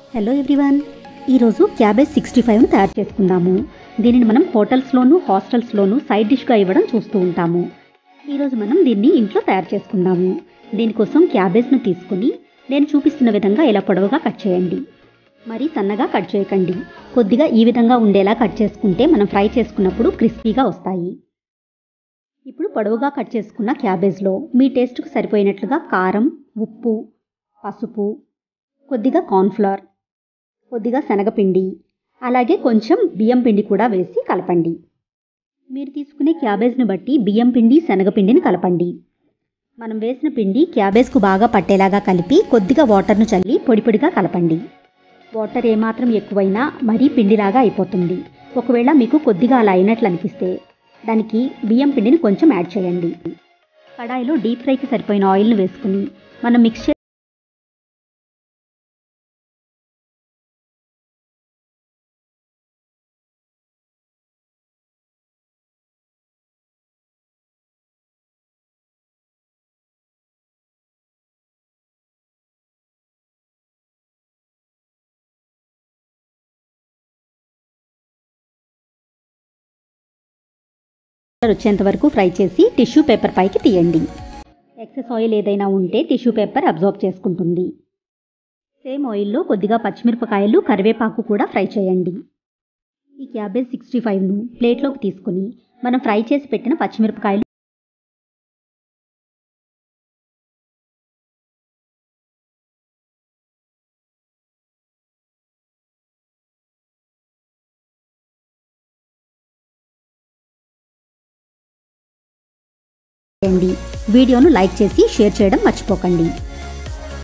hello everyone ఈరోజు cabbage sixty ఫైవ్ను తయారు చేసుకుందాము దీనిని మనం హోటల్స్లోను హాస్టల్స్లోను సైడ్ డిష్గా ఇవ్వడం చూస్తూ ఉంటాము ఈరోజు మనం దీన్ని ఇంట్లో తయారు చేసుకుందాము దీనికోసం క్యాబేజ్ను తీసుకుని నేను చూపిస్తున్న విధంగా ఇలా పొడవుగా కట్ చేయండి మరి సన్నగా కట్ చేయకండి కొద్దిగా ఈ విధంగా ఉండేలా కట్ చేసుకుంటే మనం ఫ్రై చేసుకున్నప్పుడు క్రిస్పీగా వస్తాయి ఇప్పుడు పొడవుగా కట్ చేసుకున్న క్యాబేజ్లో మీ టేస్ట్కు సరిపోయినట్లుగా కారం ఉప్పు పసుపు కొద్దిగా కార్న్ఫ్లవర్ కొద్దిగా శనగపిండి అలాగే కొంచెం బియ్యం పిండి కూడా వేసి కలపండి మీరు తీసుకునే క్యాబేజ్ని బట్టి బియ్యం పిండి శనగపిండిని కలపండి మనం వేసిన పిండి క్యాబేజ్కు బాగా పట్టేలాగా కలిపి కొద్దిగా వాటర్ను చల్లి పొడి పొడిగా కలపండి వాటర్ ఏమాత్రం ఎక్కువైనా మరీ పిండిలాగా అయిపోతుంది ఒకవేళ మీకు కొద్దిగా అలా అయినట్లు అనిపిస్తే దానికి బియ్యం పిండిని కొంచెం యాడ్ చేయండి కడాయిలో డీప్ ఫ్రైకి సరిపోయిన ఆయిల్ను వేసుకుని మనం మిక్స్ చే వచ్చేంత వరకు ఫ్రై చేసి టిష్యూ పేపర్ పైకి తీయండి ఎక్సెస్ ఆయిల్ ఏదైనా ఉంటే టిష్యూ పేపర్ అబ్జర్వ్ చేసుకుంటుంది సేమ్ ఆయిల్లో కొద్దిగా పచ్చిమిరపకాయలు కరివేపాకు కూడా ఫ్రై చేయండి ఈ క్యాబేజ్ సిక్స్టీ ఫైవ్ను ప్లేట్లోకి తీసుకుని మనం ఫ్రై చేసి పెట్టిన పచ్చిమిరపకాయలు చేయండి వీడియోను లైక్ చేసి షేర్ చేయడం మర్చిపోకండి